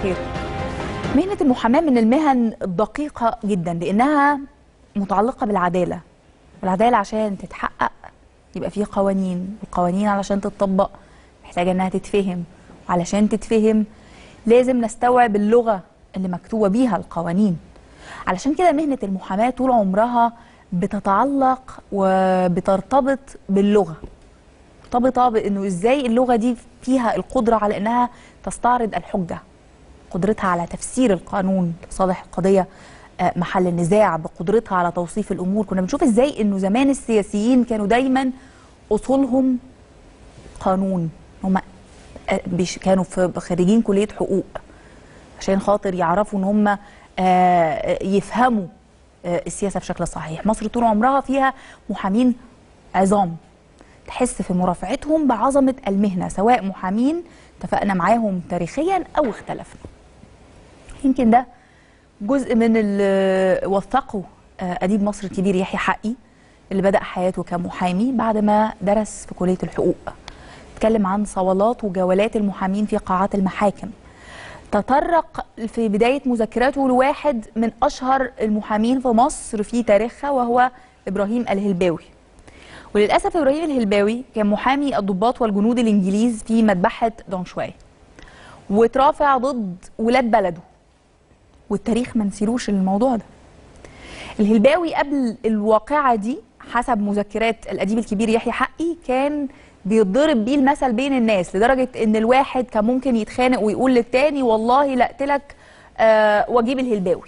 الخير مهنة المحاماة من المهن الدقيقة جدا لأنها متعلقة بالعدالة والعدالة عشان تتحقق يبقى فيه قوانين والقوانين علشان تتطبق محتاجة إنها تتفهم وعلشان تتفهم لازم نستوعب اللغة اللي مكتوبة بيها القوانين علشان كده مهنة المحاماة طول عمرها بتتعلق وبترتبط باللغة مرتبطة بأنه إزاي اللغة دي فيها القدرة على أنها تستعرض الحجة قدرتها على تفسير القانون لصالح القضية آه، محل النزاع بقدرتها على توصيف الأمور كنا بنشوف إزاي أنه زمان السياسيين كانوا دايما أصولهم قانون هم آه، بيش- كانوا في خريجين كلية حقوق عشان خاطر يعرفوا ان هم آه، يفهموا آه، السياسه بشكل صحيح مصر طول عمرها فيها محامين عظام تحس في مرافعتهم بعظمه المهنه سواء محامين اتفقنا معاهم تاريخيا او اختلفنا يمكن ده جزء من اللي وثقه آه، اديب مصر الكبير يحيى حقي اللي بدا حياته كمحامي بعد ما درس في كليه الحقوق اتكلم عن صولات وجولات المحامين في قاعات المحاكم تطرق في بداية مذكراته لواحد من أشهر المحامين في مصر في تاريخها وهو إبراهيم الهلباوي وللأسف إبراهيم الهلباوي كان محامي الضباط والجنود الإنجليز في مذبحة دونشواي وترافع ضد ولاد بلده والتاريخ ما نسيروش الموضوع ده الهلباوي قبل الواقعة دي حسب مذكرات الأديب الكبير يحيى حقي كان بيتضرب بيه المثل بين الناس لدرجة إن الواحد كان ممكن يتخانق ويقول للتاني والله لا أقتلك آه وأجيب الهلباوي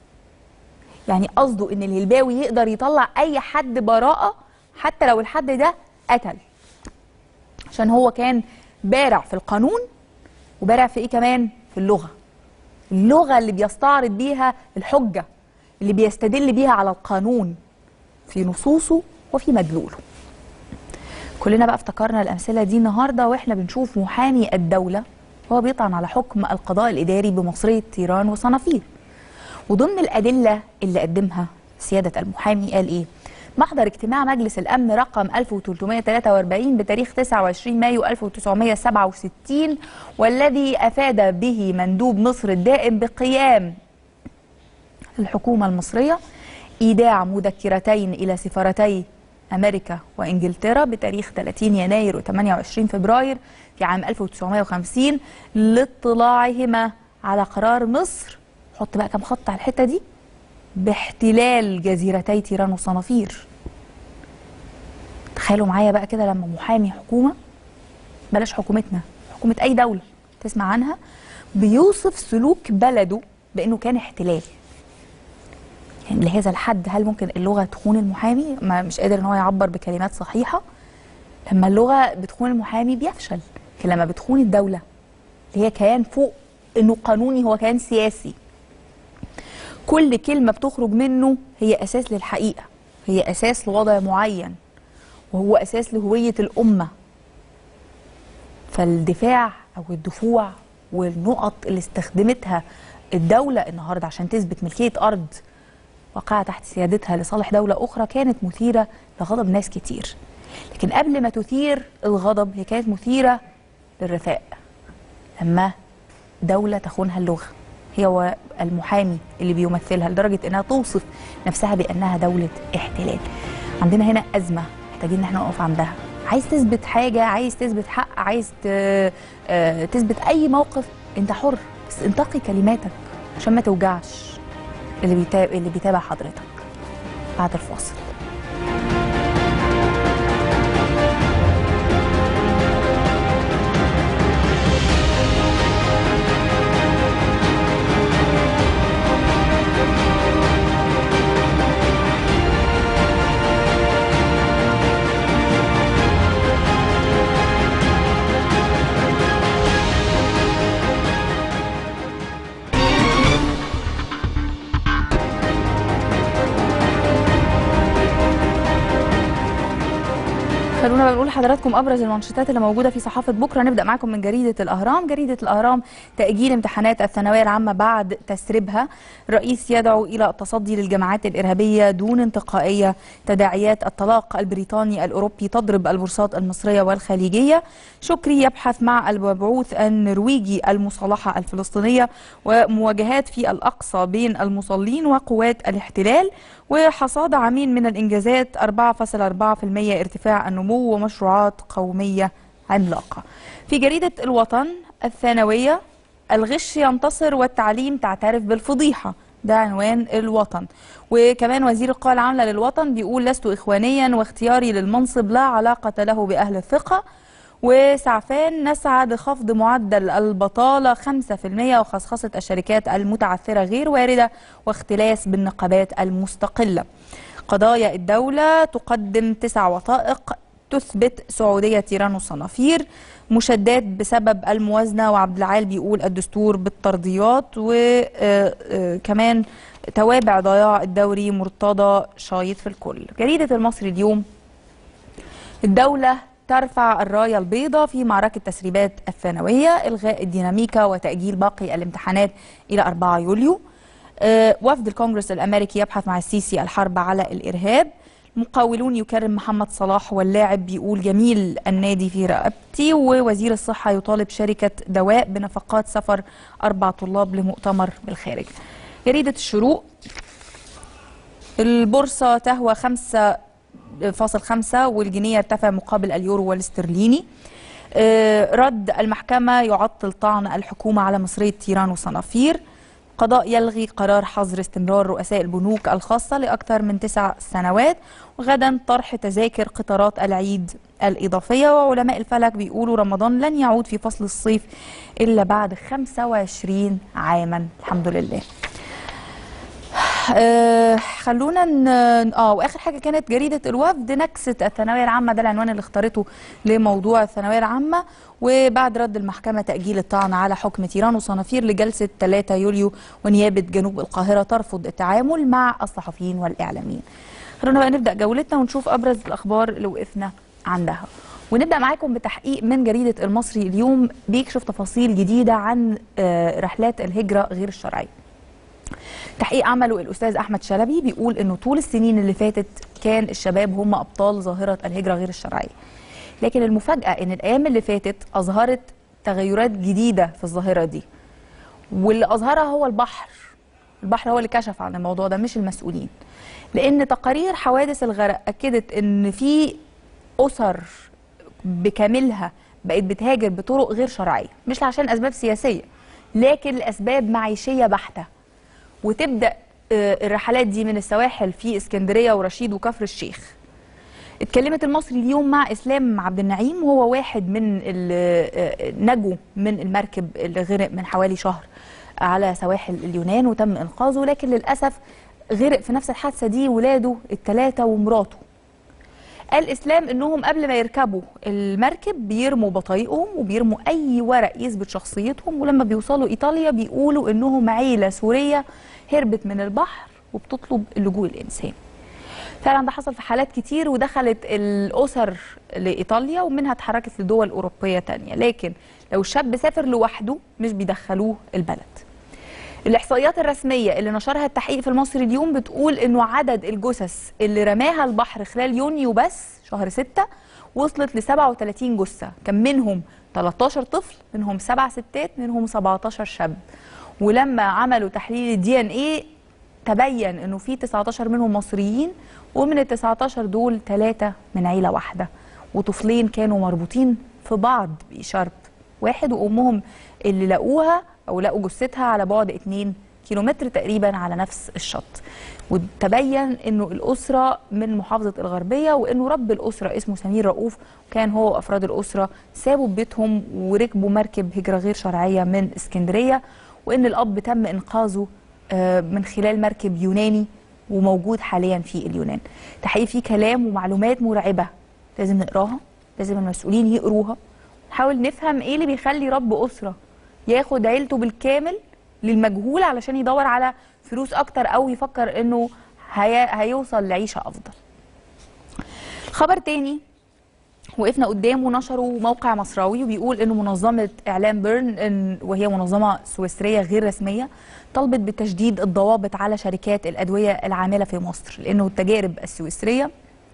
يعني قصده إن الهلباوي يقدر يطلع أي حد براءة حتى لو الحد ده قتل عشان هو كان بارع في القانون وبارع في إيه كمان في اللغة اللغة اللي بيستعرض بيها الحجة اللي بيستدل بيها على القانون في نصوصه وفي مدلوله كلنا بقى افتكرنا الأمثلة دي النهاردة وإحنا بنشوف محامي الدولة وهو بيطعن على حكم القضاء الإداري بمصرية تيران وصنافير وضمن الأدلة اللي قدمها سيادة المحامي قال إيه؟ محضر اجتماع مجلس الأمن رقم 1343 بتاريخ 29 مايو 1967 والذي أفاد به مندوب مصر الدائم بقيام الحكومة المصرية إيداع مذكرتين إلى سفارتي أمريكا وإنجلترا بتاريخ 30 يناير و28 فبراير في عام 1950 لاطلاعهما على قرار مصر حط بقى كم خط على الحتة دي باحتلال جزيرتي تيران وصنافير تخيلوا معايا بقى كده لما محامي حكومة بلاش حكومتنا حكومة أي دولة تسمع عنها بيوصف سلوك بلده بأنه كان احتلال يعني لهذا الحد هل ممكن اللغة تخون المحامي ما مش قادر ان هو يعبر بكلمات صحيحة لما اللغة بتخون المحامي بيفشل لكن لما بتخون الدولة اللي هي كيان فوق انه قانوني هو كيان سياسي كل كلمة بتخرج منه هي أساس للحقيقة هي أساس لوضع معين وهو أساس لهوية الأمة فالدفاع أو الدفوع والنقط اللي استخدمتها الدولة النهاردة عشان تثبت ملكية أرض واقعة تحت سيادتها لصالح دولة أخرى كانت مثيرة لغضب ناس كتير لكن قبل ما تثير الغضب هي كانت مثيرة للرثاء لما دولة تخونها اللغة هي والمحامي اللي بيمثلها لدرجة أنها توصف نفسها بأنها دولة احتلال عندنا هنا أزمة محتاجين ان احنا نقف عندها عايز تثبت حاجة عايز تثبت حق عايز ت- آه، تثبت أي موقف أنت حر بس انتقي كلماتك عشان ما توجعش اللي بيتابع اللي بيتابع حضرتك بعد الفاصل خلونا بقى نقول لحضراتكم ابرز المنشطات اللي موجوده في صحافه بكره نبدا معاكم من جريده الاهرام جريده الاهرام تاجيل امتحانات الثانويه العامه بعد تسريبها الرئيس يدعو الى التصدي للجماعات الارهابيه دون انتقائيه تداعيات الطلاق البريطاني الاوروبي تضرب البورصات المصريه والخليجيه شكري يبحث مع المبعوث النرويجي المصالحه الفلسطينيه ومواجهات في الاقصى بين المصلين وقوات الاحتلال وحصاد عامين من الانجازات 4.4% ارتفاع النمو ومشروعات قوميه عملاقه. في جريده الوطن الثانويه الغش ينتصر والتعليم تعترف بالفضيحه ده عنوان الوطن وكمان وزير القوى العامله للوطن بيقول لست اخوانيا واختياري للمنصب لا علاقه له باهل الثقه وسعفان نسعى لخفض معدل البطالة 5% وخصخصة الشركات المتعثرة غير واردة واختلاس بالنقابات المستقلة قضايا الدولة تقدم تسع وثائق تثبت سعودية تيران والصنافير مشادات بسبب الموازنة وعبد العال بيقول الدستور بالترضيات وكمان توابع ضياع الدوري مرتضى شايط في الكل جريدة المصري اليوم الدولة ترفع الراية البيضاء في معركة تسريبات الثانوية إلغاء الديناميكا وتأجيل باقي الامتحانات إلى 4 يوليو أه وفد الكونغرس الأمريكي يبحث مع السيسي الحرب على الإرهاب مقاولون يكرم محمد صلاح واللاعب بيقول جميل النادي في رقبتي ووزير الصحة يطالب شركة دواء بنفقات سفر أربع طلاب لمؤتمر بالخارج جريدة الشروق البورصة تهوى خمسة فاصل خمسة والجنيه يرتفع مقابل اليورو والاسترليني رد المحكمة يعطل طعن الحكومة على مصرية تيران وصنافير قضاء يلغي قرار حظر استمرار رؤساء البنوك الخاصة لأكثر من تسع سنوات وغدا طرح تذاكر قطارات العيد الإضافية وعلماء الفلك بيقولوا رمضان لن يعود في فصل الصيف إلا بعد 25 عاما الحمد لله آه خلونا ن... اه واخر حاجه كانت جريده الوفد نكسه الثانويه العامه ده العنوان اللي اختارته لموضوع الثانويه العامه وبعد رد المحكمه تاجيل الطعن على حكم تيران وصنافير لجلسه 3 يوليو ونيابه جنوب القاهره ترفض التعامل مع الصحفيين والاعلاميين. خلونا بقى نبدا جولتنا ونشوف ابرز الاخبار اللي وقفنا عندها. ونبدا معاكم بتحقيق من جريده المصري اليوم بيكشف تفاصيل جديده عن آه رحلات الهجره غير الشرعيه. تحقيق عمله الاستاذ احمد شلبي بيقول انه طول السنين اللي فاتت كان الشباب هم ابطال ظاهره الهجره غير الشرعيه لكن المفاجاه ان الايام اللي فاتت اظهرت تغيرات جديده في الظاهره دي واللي اظهرها هو البحر البحر هو اللي كشف عن الموضوع ده مش المسؤولين لان تقارير حوادث الغرق اكدت ان في اسر بكاملها بقت بتهاجر بطرق غير شرعيه مش عشان اسباب سياسيه لكن لاسباب معيشيه بحته وتبدا الرحلات دي من السواحل في اسكندريه ورشيد وكفر الشيخ اتكلمت المصري اليوم مع اسلام عبد النعيم وهو واحد من نجوا من المركب اللي غرق من حوالي شهر على سواحل اليونان وتم انقاذه لكن للاسف غرق في نفس الحادثه دي ولاده الثلاثه ومراته قال اسلام انهم قبل ما يركبوا المركب بيرموا بطايقهم وبيرموا اي ورق يثبت شخصيتهم ولما بيوصلوا ايطاليا بيقولوا انهم عيله سوريه هربت من البحر وبتطلب اللجوء الانساني فعلا ده حصل في حالات كتير ودخلت الاسر لايطاليا ومنها اتحركت لدول اوروبيه تانية لكن لو الشاب سافر لوحده مش بيدخلوه البلد الاحصائيات الرسميه اللي نشرها التحقيق في المصري اليوم بتقول انه عدد الجثث اللي رماها البحر خلال يونيو بس شهر 6 وصلت ل 37 جثه كان منهم 13 طفل منهم 7 ستات منهم 17 شاب ولما عملوا تحليل الدي ان ايه تبين انه في 19 منهم مصريين ومن ال 19 دول ثلاثه من عيله واحده وطفلين كانوا مربوطين في بعض بشرب واحد وامهم اللي لقوها او لقوا جثتها على بعد 2 كيلومتر تقريبا على نفس الشط وتبين انه الاسره من محافظه الغربيه وانه رب الاسره اسمه سمير رؤوف كان هو وافراد الاسره سابوا بيتهم وركبوا مركب هجره غير شرعيه من اسكندريه وان الاب تم انقاذه من خلال مركب يوناني وموجود حاليا في اليونان تحقيق فيه كلام ومعلومات مرعبه لازم نقراها لازم المسؤولين يقروها نحاول نفهم ايه اللي بيخلي رب اسره ياخد عيلته بالكامل للمجهول علشان يدور على فلوس اكتر او يفكر انه هي... هيوصل لعيشه افضل خبر تاني وقفنا قدامه نشروا موقع مصراوي وبيقول انه منظمه اعلام بيرن إن وهي منظمه سويسريه غير رسميه طلبت بتشديد الضوابط على شركات الادويه العامله في مصر لانه التجارب السويسريه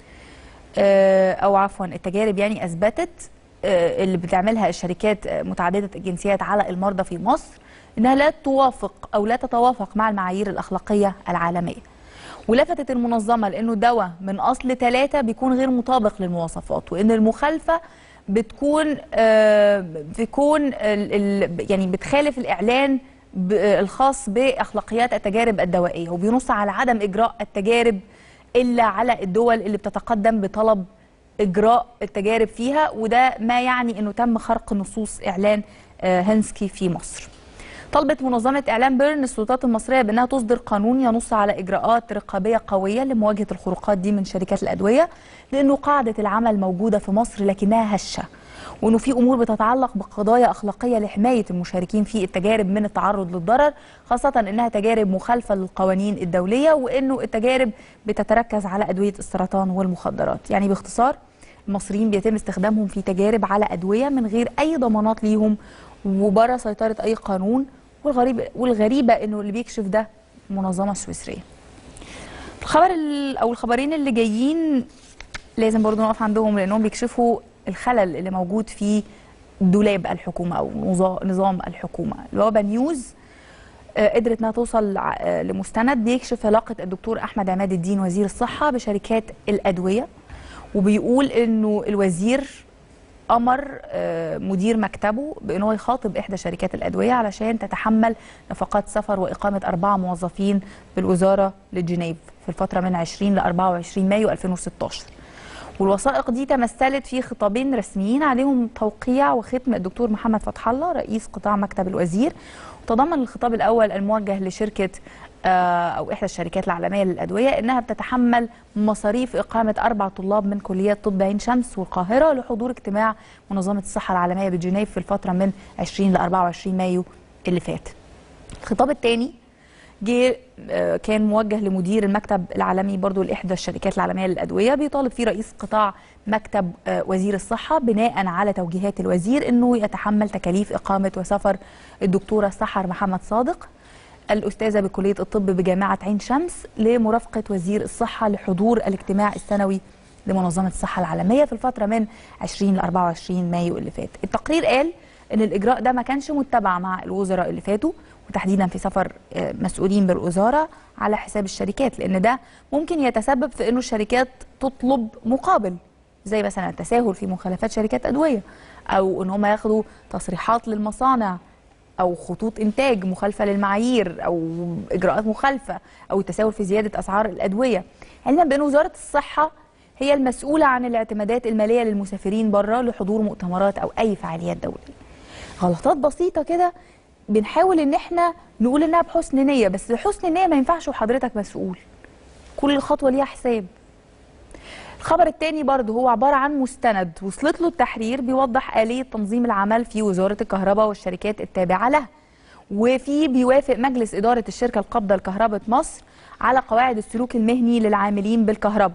آه، او عفوا التجارب يعني اثبتت آه، اللي بتعملها الشركات آه، متعدده الجنسيات على المرضى في مصر انها لا توافق او لا تتوافق مع المعايير الاخلاقيه العالميه ولفتت المنظمه لانه دواء من اصل ثلاثه بيكون غير مطابق للمواصفات وان المخالفه بتكون آه، بيكون ال- ال- يعني بتخالف الاعلان ب- الخاص باخلاقيات التجارب الدوائيه وبينص على عدم اجراء التجارب الا على الدول اللي بتتقدم بطلب اجراء التجارب فيها وده ما يعني انه تم خرق نصوص اعلان آه، هنسكي في مصر. طلبت منظمة إعلام بيرن السلطات المصرية بأنها تصدر قانون ينص على إجراءات رقابية قوية لمواجهة الخروقات دي من شركات الأدوية لأنه قاعدة العمل موجودة في مصر لكنها هشة وأنه في أمور بتتعلق بقضايا أخلاقية لحماية المشاركين في التجارب من التعرض للضرر خاصة أنها تجارب مخالفة للقوانين الدولية وأنه التجارب بتتركز على أدوية السرطان والمخدرات يعني باختصار المصريين بيتم استخدامهم في تجارب على أدوية من غير أي ضمانات ليهم وبره سيطرة أي قانون والغريب والغريبة إنه اللي بيكشف ده منظمة سويسرية. الخبر ال- أو الخبرين اللي جايين لازم برضو نقف عندهم لأنهم بيكشفوا الخلل اللي موجود في دولاب الحكومة أو نظا- نظام الحكومة. الوابا نيوز آه، قدرت انها توصل ع- آه، لمستند بيكشف علاقه الدكتور احمد عماد الدين وزير الصحه بشركات الادويه وبيقول انه الوزير امر آه، مدير مكتبه بان هو يخاطب احدى شركات الادويه علشان تتحمل نفقات سفر واقامه اربعه موظفين بالوزاره لجنيف في الفتره من 20 ل 24 مايو 2016 والوثائق دي تمثلت في خطابين رسميين عليهم توقيع وختم الدكتور محمد فتح الله رئيس قطاع مكتب الوزير وتضمن الخطاب الاول الموجه لشركه آه، او احدى الشركات العالميه للادويه انها بتتحمل مصاريف اقامه اربع طلاب من كليات طب عين شمس والقاهره لحضور اجتماع منظمه الصحه العالميه بجنيف في الفتره من 20 ل 24 مايو اللي فات. الخطاب الثاني جه آه، كان موجه لمدير المكتب العالمي برضو لإحدى الشركات العالمية للأدوية بيطالب فيه رئيس قطاع مكتب آه، وزير الصحة بناء على توجيهات الوزير أنه يتحمل تكاليف إقامة وسفر الدكتورة سحر محمد صادق الأستاذة بكلية الطب بجامعة عين شمس لمرافقة وزير الصحة لحضور الاجتماع السنوي لمنظمة الصحة العالمية في الفترة من 20 ل 24 مايو اللي فات التقرير قال ان الاجراء ده ما كانش متبع مع الوزراء اللي فاتوا وتحديدا في سفر آه، مسؤولين بالوزاره على حساب الشركات لان ده ممكن يتسبب في انه الشركات تطلب مقابل زي مثلا التساهل في مخالفات شركات ادويه او ان هم ياخدوا تصريحات للمصانع او خطوط انتاج مخالفه للمعايير او اجراءات مخالفه او التساهل في زياده اسعار الادويه علما بان وزاره الصحه هي المسؤوله عن الاعتمادات الماليه للمسافرين بره لحضور مؤتمرات او اي فعاليات دوليه غلطات بسيطه كده بنحاول ان احنا نقول انها بحسن نيه بس حسن النيه ما ينفعش وحضرتك مسؤول كل خطوه ليها حساب الخبر الثاني برضه هو عبارة عن مستند وصلت له التحرير بيوضح آلية تنظيم العمل في وزارة الكهرباء والشركات التابعة لها وفي بيوافق مجلس إدارة الشركة القابضة لكهرباء مصر على قواعد السلوك المهني للعاملين بالكهرباء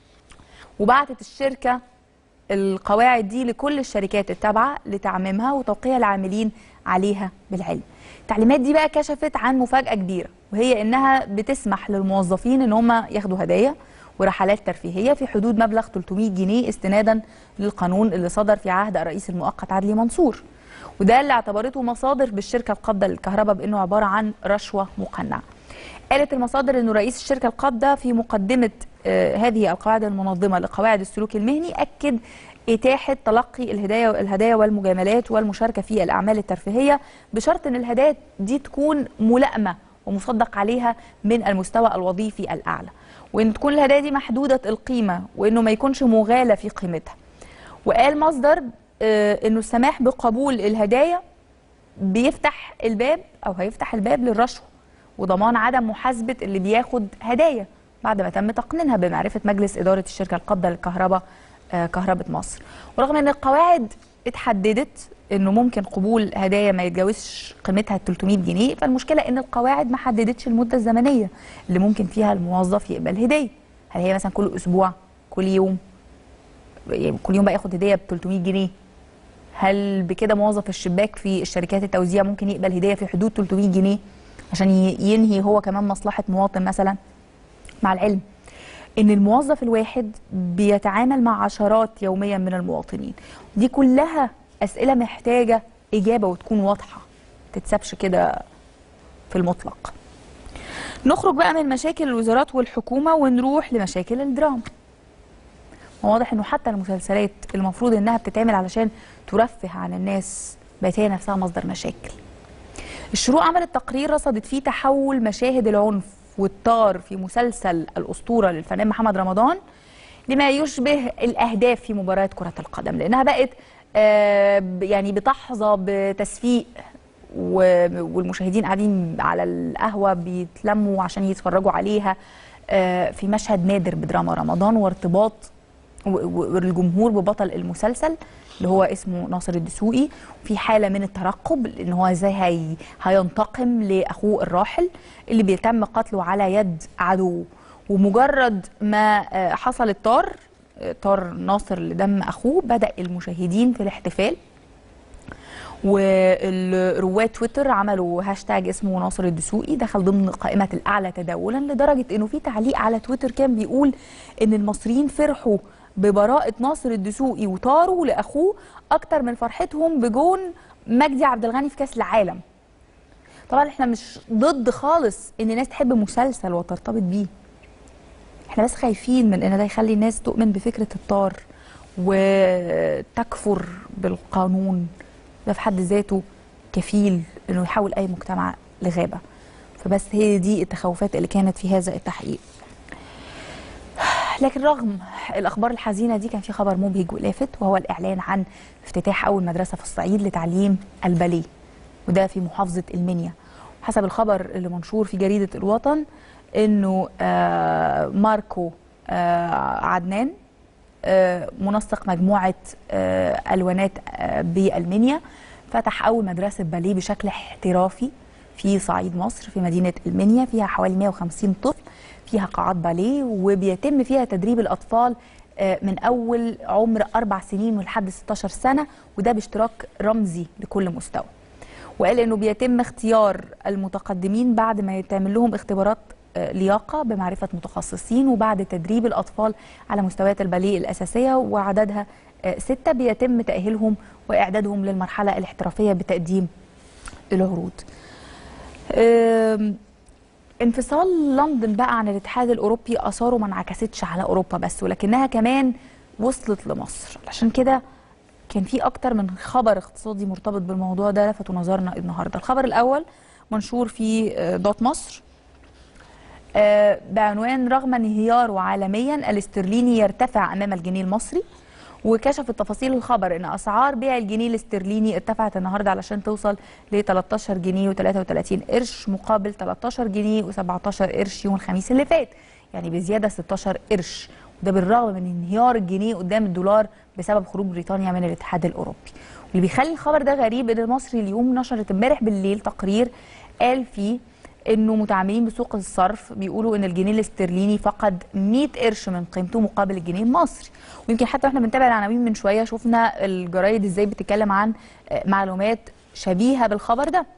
وبعتت الشركة القواعد دي لكل الشركات التابعة لتعميمها وتوقيع العاملين عليها بالعلم التعليمات دي بقى كشفت عن مفاجأة كبيرة وهي إنها بتسمح للموظفين إن هم ياخدوا هدايا ورحلات ترفيهية في حدود مبلغ 300 جنيه استنادا للقانون اللي صدر في عهد الرئيس المؤقت عدلي منصور وده اللي اعتبرته مصادر بالشركة القابضة للكهرباء بأنه عبارة عن رشوة مقنعة قالت المصادر أنه رئيس الشركة القابضة في مقدمة آه، هذه القواعد المنظمة لقواعد السلوك المهني أكد إتاحة تلقي الهدايا الهدايا والمجاملات والمشاركة في الأعمال الترفيهية بشرط أن الهدايا دي تكون ملائمة ومصدق عليها من المستوى الوظيفي الأعلى وأن تكون الهدايا دي محدودة القيمة وأنه ما يكونش مغالى في قيمتها وقال مصدر آه، أنه السماح بقبول الهدايا بيفتح الباب أو هيفتح الباب للرشوة وضمان عدم محاسبة اللي بياخد هدايا بعد ما تم تقنينها بمعرفة مجلس إدارة الشركة القابضة للكهرباء آه، كهرباء مصر ورغم أن القواعد اتحددت انه ممكن قبول هدايا ما يتجاوزش قيمتها 300 جنيه فالمشكله ان القواعد ما حددتش المده الزمنيه اللي ممكن فيها الموظف يقبل هديه هل هي مثلا كل اسبوع كل يوم يعني كل يوم بقى ياخد هديه ب 300 جنيه هل بكده موظف الشباك في الشركات التوزيع ممكن يقبل هديه في حدود 300 جنيه عشان ي- ينهي هو كمان مصلحه مواطن مثلا مع العلم ان الموظف الواحد بيتعامل مع عشرات يوميا من المواطنين دي كلها اسئله محتاجه اجابه وتكون واضحه تتسابش كده في المطلق نخرج بقى من مشاكل الوزارات والحكومه ونروح لمشاكل الدراما واضح انه حتى المسلسلات المفروض انها بتتعمل علشان ترفه عن الناس بقت هي نفسها مصدر مشاكل الشروق عملت تقرير رصدت فيه تحول مشاهد العنف والطار في مسلسل الأسطورة للفنان محمد رمضان لما يشبه الأهداف في مباراة كرة القدم لأنها بقت آه، ب- يعني بتحظى بتسفيق و- والمشاهدين قاعدين على القهوة بيتلموا عشان يتفرجوا عليها آه، في مشهد نادر بدراما رمضان وارتباط و- و- والجمهور ببطل المسلسل اللي هو اسمه ناصر الدسوقي في حاله من الترقب ان هو ازاي هي هينتقم لاخوه الراحل اللي بيتم قتله على يد عدو ومجرد ما آه، حصل الطار آه، طار ناصر لدم اخوه بدا المشاهدين في الاحتفال والرواد تويتر عملوا هاشتاج اسمه ناصر الدسوقي دخل ضمن قائمة الأعلى تداولا لدرجة إنه في تعليق على تويتر كان بيقول إن المصريين فرحوا ببراءة ناصر الدسوقي وطاروا لأخوه أكتر من فرحتهم بجون مجدي عبد الغني في كأس العالم طبعا احنا مش ضد خالص ان الناس تحب مسلسل وترتبط بيه احنا بس خايفين من ان ده يخلي الناس تؤمن بفكرة الطار وتكفر بالقانون ده في حد ذاته كفيل انه يحول اي مجتمع لغابة فبس هي دي التخوفات اللي كانت في هذا التحقيق لكن رغم الاخبار الحزينه دي كان في خبر مبهج ولافت وهو الاعلان عن افتتاح اول مدرسه في الصعيد لتعليم الباليه وده في محافظه المنيا حسب الخبر اللي منشور في جريده الوطن انه آه، ماركو آه، عدنان آه، منسق مجموعه آه، الوانات آه، بالمنيا فتح اول مدرسه باليه بشكل احترافي في صعيد مصر في مدينه المنيا فيها حوالي 150 طفل فيها قاعات باليه وبيتم فيها تدريب الاطفال آه، من اول عمر اربع سنين ولحد 16 سنه وده باشتراك رمزي لكل مستوى وقال انه بيتم اختيار المتقدمين بعد ما يتعمل لهم اختبارات آه، لياقه بمعرفه متخصصين وبعد تدريب الاطفال على مستويات الباليه الاساسيه وعددها آه، سته بيتم تاهيلهم واعدادهم للمرحله الاحترافيه بتقديم العروض. آم، انفصال لندن بقى عن الاتحاد الاوروبي اثاره ما انعكستش على اوروبا بس ولكنها كمان وصلت لمصر عشان كده كان في اكتر من خبر اقتصادي مرتبط بالموضوع ده لفتوا نظرنا النهارده الخبر الاول منشور في آه، دوت مصر آه، بعنوان رغم انهياره عالميا الاسترليني يرتفع امام الجنيه المصري وكشف تفاصيل الخبر ان اسعار بيع الجنيه الاسترليني ارتفعت النهارده علشان توصل ل 13 جنيه و33 قرش مقابل 13 جنيه و17 قرش يوم الخميس اللي فات يعني بزياده 16 قرش وده بالرغم من انهيار الجنيه قدام الدولار بسبب خروج بريطانيا من الاتحاد الاوروبي واللي بيخلي الخبر ده غريب ان المصري اليوم نشرت امبارح بالليل تقرير قال فيه انه متعاملين بسوق الصرف بيقولوا ان الجنيه الاسترليني فقد 100 قرش من قيمته مقابل الجنيه المصري ويمكن حتى واحنا بنتابع العناوين من شويه شفنا الجرايد ازاي بتتكلم عن آه، معلومات شبيهه بالخبر ده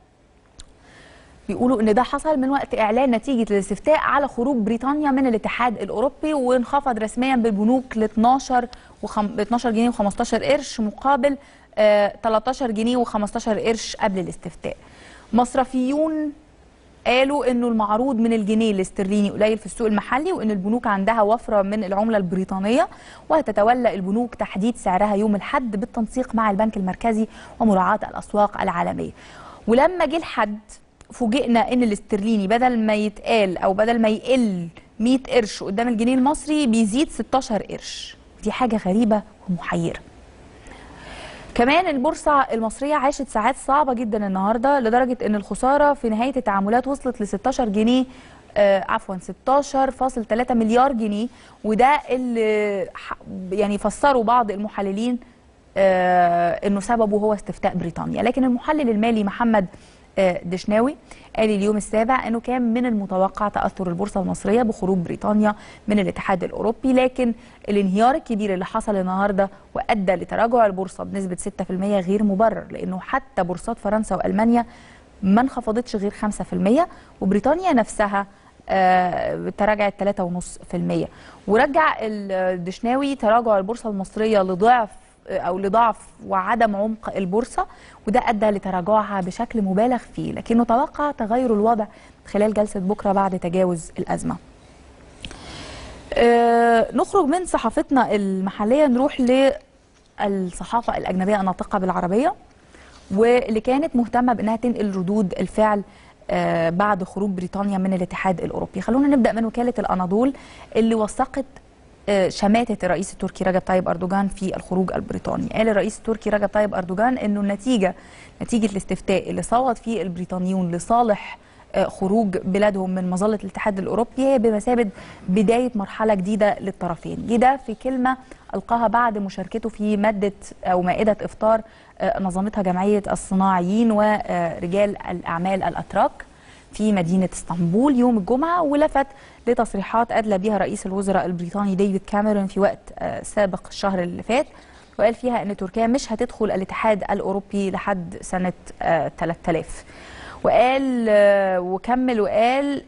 بيقولوا ان ده حصل من وقت اعلان نتيجه الاستفتاء على خروج بريطانيا من الاتحاد الاوروبي وانخفض رسميا بالبنوك ل 12 وخم... 12 جنيه و15 قرش مقابل آه 13 جنيه و15 قرش قبل الاستفتاء مصرفيون قالوا انه المعروض من الجنيه الاسترليني قليل في السوق المحلي وان البنوك عندها وفره من العمله البريطانيه وهتتولى البنوك تحديد سعرها يوم الاحد بالتنسيق مع البنك المركزي ومراعاه الاسواق العالميه ولما جه الحد فوجئنا ان الاسترليني بدل ما يتقال او بدل ما يقل 100 قرش قدام الجنيه المصري بيزيد 16 قرش دي حاجه غريبه ومحيره كمان البورصة المصرية عاشت ساعات صعبة جدا النهاردة لدرجة ان الخسارة في نهاية التعاملات وصلت ل 16 جنيه آه عفوا 16.3 مليار جنيه وده اللي ح- يعني فسروا بعض المحللين آه انه سببه هو استفتاء بريطانيا لكن المحلل المالي محمد آه، دشناوي قال اليوم السابع انه كان من المتوقع تاثر البورصه المصريه بخروج بريطانيا من الاتحاد الاوروبي لكن الانهيار الكبير اللي حصل النهارده وادى لتراجع البورصه بنسبه 6% غير مبرر لانه حتى بورصات فرنسا والمانيا ما انخفضتش غير 5% وبريطانيا نفسها آه، تراجعت 3.5% ورجع الدشناوي تراجع البورصه المصريه لضعف او لضعف وعدم عمق البورصه وده ادى لتراجعها بشكل مبالغ فيه لكنه توقع تغير الوضع خلال جلسه بكره بعد تجاوز الازمه. آه، نخرج من صحافتنا المحليه نروح للصحافه الاجنبيه الناطقه بالعربيه واللي كانت مهتمه بانها تنقل ردود الفعل آه، بعد خروج بريطانيا من الاتحاد الاوروبي خلونا نبدا من وكاله الاناضول اللي وثقت آه، شماتة الرئيس التركي رجب طيب أردوغان في الخروج البريطاني قال الرئيس التركي رجب طيب أردوغان أنه النتيجة نتيجة الاستفتاء اللي صوت فيه البريطانيون لصالح آه، خروج بلادهم من مظلة الاتحاد الأوروبي هي بمثابة بداية مرحلة جديدة للطرفين جه في كلمة ألقاها بعد مشاركته في مادة أو مائدة إفطار آه، نظمتها جمعية الصناعيين ورجال الأعمال الأتراك في مدينة اسطنبول يوم الجمعة ولفت لتصريحات أدلى بها رئيس الوزراء البريطاني ديفيد كاميرون في وقت آه، سابق الشهر اللي فات وقال فيها أن تركيا مش هتدخل الاتحاد الأوروبي لحد سنة 3000 وقال وكمل وقال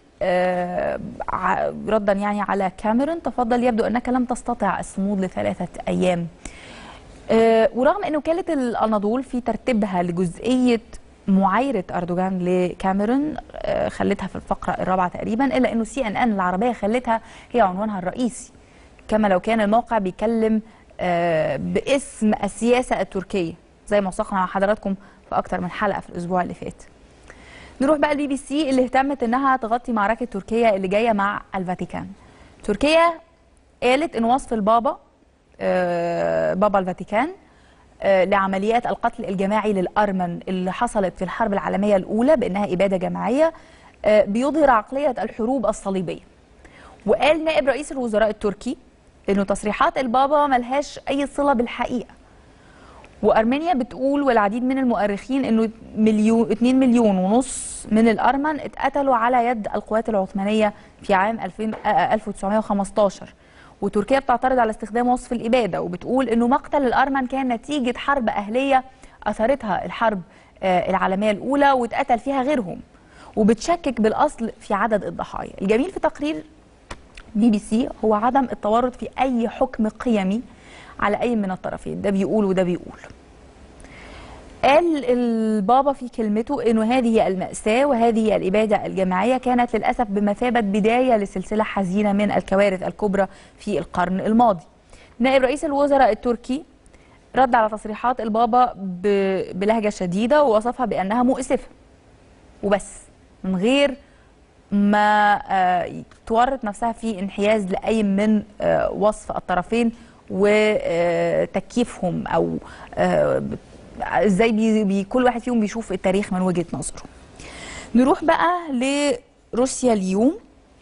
ردا يعني على كاميرون تفضل يبدو أنك لم تستطع الصمود لثلاثة أيام ورغم أن وكالة الأناضول في ترتيبها لجزئية معايرة أردوغان لكاميرون خلتها في الفقرة الرابعة تقريبا إلا أنه سي أن أن العربية خلتها هي عنوانها الرئيسي كما لو كان الموقع بيتكلم باسم السياسة التركية زي ما وثقنا مع حضراتكم في أكتر من حلقة في الأسبوع اللي فات نروح بقى البي بي سي اللي اهتمت انها تغطي معركه تركيا اللي جايه مع الفاتيكان. تركيا قالت ان وصف البابا آه بابا الفاتيكان آه لعمليات القتل الجماعي للارمن اللي حصلت في الحرب العالميه الاولى بانها اباده جماعيه آه بيظهر عقليه الحروب الصليبيه. وقال نائب رئيس الوزراء التركي انه تصريحات البابا ملهاش اي صله بالحقيقه وارمينيا بتقول والعديد من المؤرخين انه مليون 2 مليون ونص من الارمن اتقتلوا على يد القوات العثمانيه في عام 2000 1915 وتركيا بتعترض على استخدام وصف الاباده وبتقول انه مقتل الارمن كان نتيجه حرب اهليه اثرتها الحرب العالميه الاولى واتقتل فيها غيرهم وبتشكك بالاصل في عدد الضحايا الجميل في تقرير بي بي سي هو عدم التورط في اي حكم قيمي على اي من الطرفين ده بيقول وده بيقول قال البابا في كلمته انه هذه المأساة وهذه الإبادة الجماعية كانت للأسف بمثابة بداية لسلسلة حزينة من الكوارث الكبرى في القرن الماضي نائب رئيس الوزراء التركي رد على تصريحات البابا بلهجة شديدة ووصفها بأنها مؤسفة وبس من غير ما تورط نفسها في انحياز لأي من وصف الطرفين وتكييفهم او ازاي بي بي كل واحد فيهم بيشوف التاريخ من وجهه نظره. نروح بقى لروسيا اليوم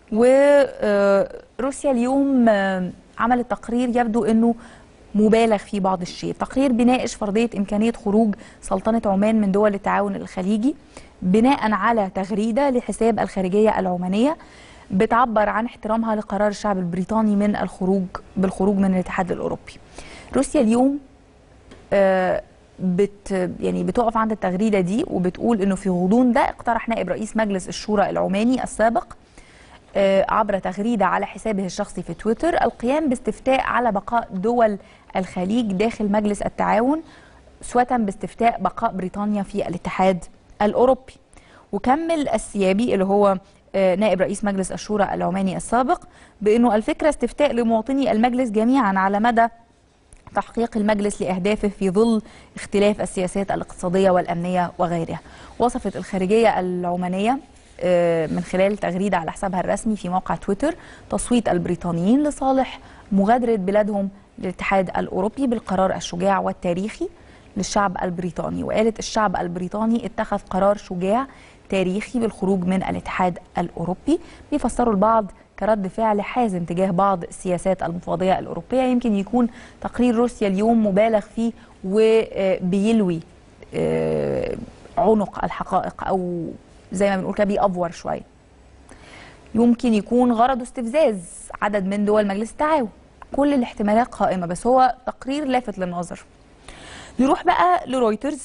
وروسيا اليوم عملت تقرير يبدو انه مبالغ في بعض الشيء تقرير بيناقش فرضية إمكانية خروج سلطنة عمان من دول التعاون الخليجي بناء على تغريدة لحساب الخارجية العمانية بتعبر عن احترامها لقرار الشعب البريطاني من الخروج بالخروج من الاتحاد الاوروبي. روسيا اليوم آه بت يعني بتقف عند التغريده دي وبتقول انه في غضون ده اقترح نائب رئيس مجلس الشورى العماني السابق آه عبر تغريده على حسابه الشخصي في تويتر القيام باستفتاء على بقاء دول الخليج داخل مجلس التعاون سوة باستفتاء بقاء بريطانيا في الاتحاد الاوروبي. وكمل السيابي اللي هو نائب رئيس مجلس الشورى العماني السابق بأنه الفكرة استفتاء لمواطني المجلس جميعا على مدى تحقيق المجلس لأهدافه في ظل اختلاف السياسات الاقتصادية والأمنية وغيرها وصفت الخارجية العمانية من خلال تغريدة على حسابها الرسمي في موقع تويتر تصويت البريطانيين لصالح مغادرة بلادهم للاتحاد الأوروبي بالقرار الشجاع والتاريخي للشعب البريطاني وقالت الشعب البريطاني اتخذ قرار شجاع تاريخي بالخروج من الاتحاد الاوروبي بيفسروا البعض كرد فعل حازم تجاه بعض السياسات المفوضيه الاوروبيه يمكن يكون تقرير روسيا اليوم مبالغ فيه وبيلوي عنق الحقائق او زي ما بنقول كده بيأفور شويه يمكن يكون غرضه استفزاز عدد من دول مجلس التعاون كل الاحتمالات قائمه بس هو تقرير لافت للنظر نروح بقى لرويترز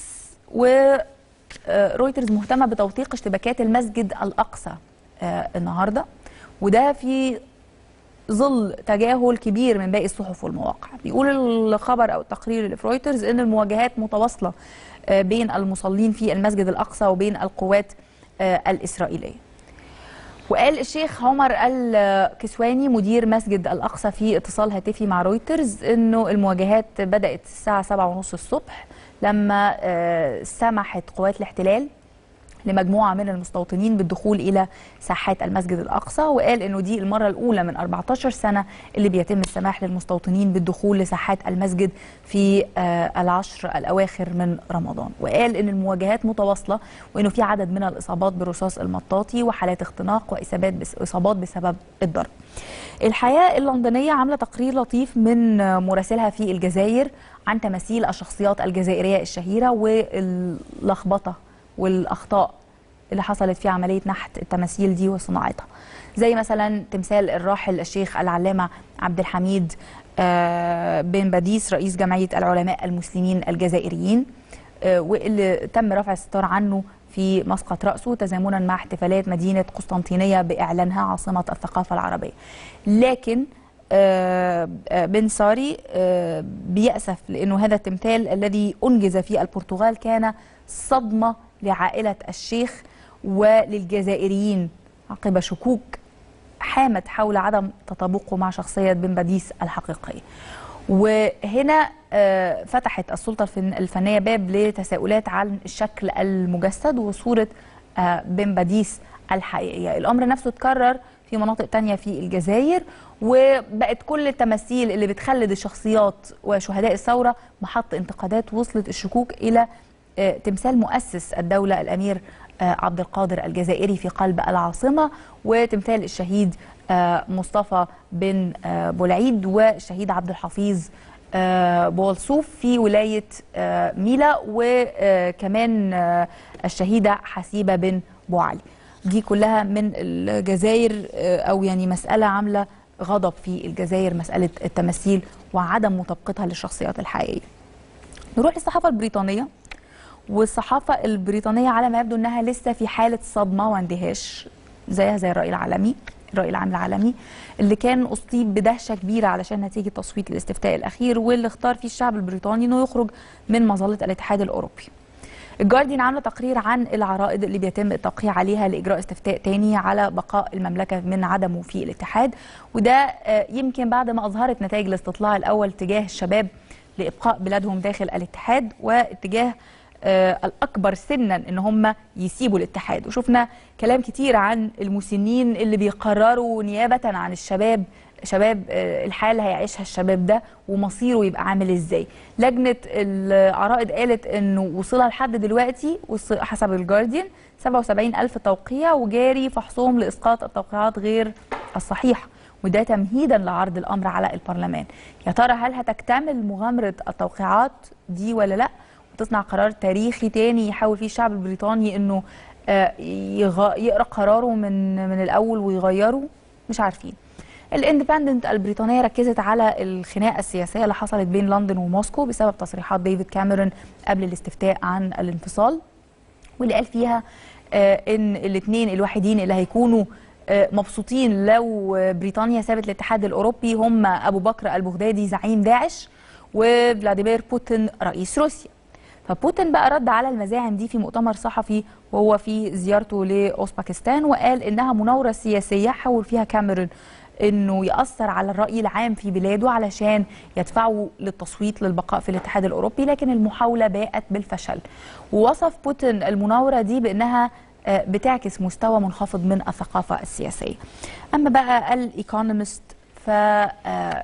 ورويترز مهتمه بتوثيق اشتباكات المسجد الاقصى آه، النهارده وده في ظل تجاهل كبير من باقي الصحف والمواقع بيقول الخبر او التقرير اللي في رويترز ان المواجهات متواصله آه، بين المصلين في المسجد الاقصى وبين القوات آه، الاسرائيليه وقال الشيخ عمر الكسواني مدير مسجد الأقصى في اتصال هاتفي مع رويترز أنه المواجهات بدأت الساعة 7:30 الصبح لما آه، سمحت قوات الاحتلال لمجموعة من المستوطنين بالدخول إلى ساحات المسجد الأقصى وقال أنه دي المرة الأولى من 14 سنة اللي بيتم السماح للمستوطنين بالدخول لساحات المسجد في آه، العشر الأواخر من رمضان وقال أن المواجهات متواصلة وأنه في عدد من الإصابات بالرصاص المطاطي وحالات اختناق وإصابات بس إصابات بسبب الضرب الحياة اللندنية عاملة تقرير لطيف من مراسلها في الجزائر عن تماثيل الشخصيات الجزائرية الشهيرة واللخبطة والاخطاء اللي حصلت في عمليه نحت التماثيل دي وصناعتها زي مثلا تمثال الراحل الشيخ العلامه عبد الحميد آه، بن باديس رئيس جمعيه العلماء المسلمين الجزائريين آه، واللي تم رفع الستار عنه في مسقط رأسه تزامنا مع احتفالات مدينة قسطنطينية بإعلانها عاصمة الثقافة العربية لكن آه، آه، بن ساري آه، بيأسف لأنه هذا التمثال الذي أنجز في البرتغال كان صدمة لعائلة الشيخ وللجزائريين عقب شكوك حامت حول عدم تطابقه مع شخصية بن باديس الحقيقية وهنا آه، فتحت السلطة الفن- الفنية باب لتساؤلات عن الشكل المجسد وصورة آه، بن باديس الحقيقية الأمر نفسه اتكرر في مناطق تانية في الجزائر وبقت كل التماثيل اللي بتخلد الشخصيات وشهداء الثورة محط انتقادات وصلت الشكوك إلى آه، تمثال مؤسس الدولة الأمير آه، عبد القادر الجزائري في قلب العاصمة وتمثال الشهيد آه، مصطفى بن آه، بولعيد والشهيد عبد الحفيظ آه، بولسوف في ولاية آه، ميلا وكمان آه، الشهيدة حسيبة بن بوعلي دي كلها من الجزائر آه، أو يعني مسألة عاملة غضب في الجزائر مسألة التماثيل وعدم مطابقتها للشخصيات الحقيقية نروح للصحافة البريطانية والصحافة البريطانية على ما يبدو أنها لسه في حالة صدمة واندهاش زيها زي الرأي العالمي الرأي العام العالمي اللي كان أصيب بدهشة كبيرة علشان نتيجة تصويت الاستفتاء الأخير واللي اختار فيه الشعب البريطاني أنه يخرج من مظلة الاتحاد الأوروبي الجارديان عامله تقرير عن العرائض اللي بيتم التوقيع عليها لاجراء استفتاء تاني على بقاء المملكه من عدمه في الاتحاد وده آه، يمكن بعد ما اظهرت نتائج الاستطلاع الاول تجاه الشباب لابقاء بلادهم داخل الاتحاد واتجاه آه، الاكبر سنا ان هم يسيبوا الاتحاد وشفنا كلام كتير عن المسنين اللي بيقرروا نيابه عن الشباب شباب آه، الحال هيعيشها الشباب ده ومصيره يبقى عامل ازاي لجنه العرائض قالت انه وصلها لحد دلوقتي وص- حسب الجارديان 77 الف توقيع وجاري فحصهم لاسقاط التوقيعات غير الصحيحه وده تمهيدا لعرض الامر على البرلمان يا ترى هل هتكتمل مغامره التوقيعات دي ولا لا وتصنع قرار تاريخي تاني يحاول فيه الشعب البريطاني انه آه، يغ- يقرا قراره من من الاول ويغيره مش عارفين الاندبندنت البريطانيه ركزت على الخناقه السياسيه اللي حصلت بين لندن وموسكو بسبب تصريحات ديفيد كاميرون قبل الاستفتاء عن الانفصال واللي قال فيها آه، ان الاثنين الوحيدين اللي هيكونوا آه، مبسوطين لو آه، بريطانيا سابت الاتحاد الاوروبي هم ابو بكر البغدادي زعيم داعش وفلاديمير بوتين رئيس روسيا فبوتين بقى رد على المزاعم دي في مؤتمر صحفي وهو في زيارته لاوزباكستان وقال انها مناوره سياسيه حاول فيها كاميرون انه ياثر على الراي العام في بلاده علشان يدفعوا للتصويت للبقاء في الاتحاد الاوروبي لكن المحاوله باءت بالفشل ووصف بوتين المناوره دي بانها آه، بتعكس مستوى منخفض من الثقافه السياسيه اما بقى الايكونومست ف آه،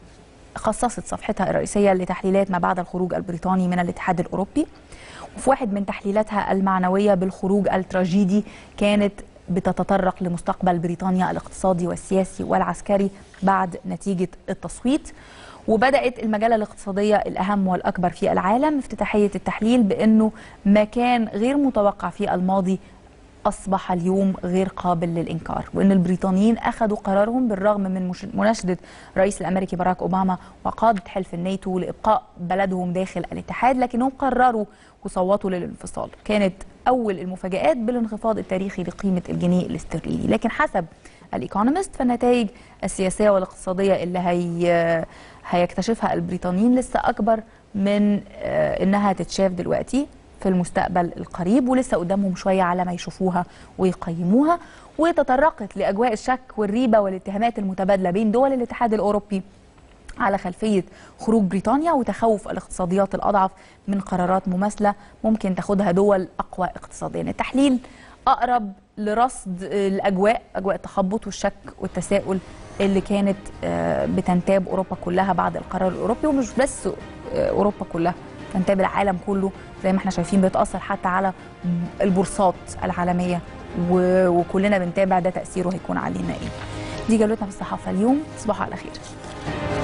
خصصت صفحتها الرئيسية لتحليلات ما بعد الخروج البريطاني من الاتحاد الأوروبي وفي واحد من تحليلاتها المعنوية بالخروج التراجيدي كانت بتتطرق لمستقبل بريطانيا الاقتصادي والسياسي والعسكري بعد نتيجة التصويت وبدات المجله الاقتصاديه الاهم والاكبر في العالم افتتاحيه التحليل بانه ما كان غير متوقع في الماضي أصبح اليوم غير قابل للإنكار وأن البريطانيين أخذوا قرارهم بالرغم من مش- مناشدة الرئيس الأمريكي باراك أوباما وقادة حلف الناتو لإبقاء بلدهم داخل الاتحاد لكنهم قرروا وصوتوا للانفصال كانت أول المفاجآت بالانخفاض التاريخي لقيمة الجنيه الاسترليني لكن حسب الإيكونومست فالنتائج السياسية والاقتصادية اللي هي هيكتشفها البريطانيين لسه أكبر من آه، إنها تتشاف دلوقتي في المستقبل القريب ولسه قدامهم شويه على ما يشوفوها ويقيموها وتطرقت لاجواء الشك والريبه والاتهامات المتبادله بين دول الاتحاد الاوروبي على خلفيه خروج بريطانيا وتخوف الاقتصاديات الاضعف من قرارات مماثله ممكن تاخدها دول اقوى اقتصاديا. التحليل اقرب لرصد الاجواء اجواء التخبط والشك والتساؤل اللي كانت آه، بتنتاب اوروبا كلها بعد القرار الاوروبي ومش بس آه، اوروبا كلها تنتاب العالم كله زي ما احنا شايفين بيتاثر حتى على البورصات العالميه و- وكلنا بنتابع ده تاثيره هيكون علينا ايه دي جولتنا في الصحافه اليوم تصبحوا على خير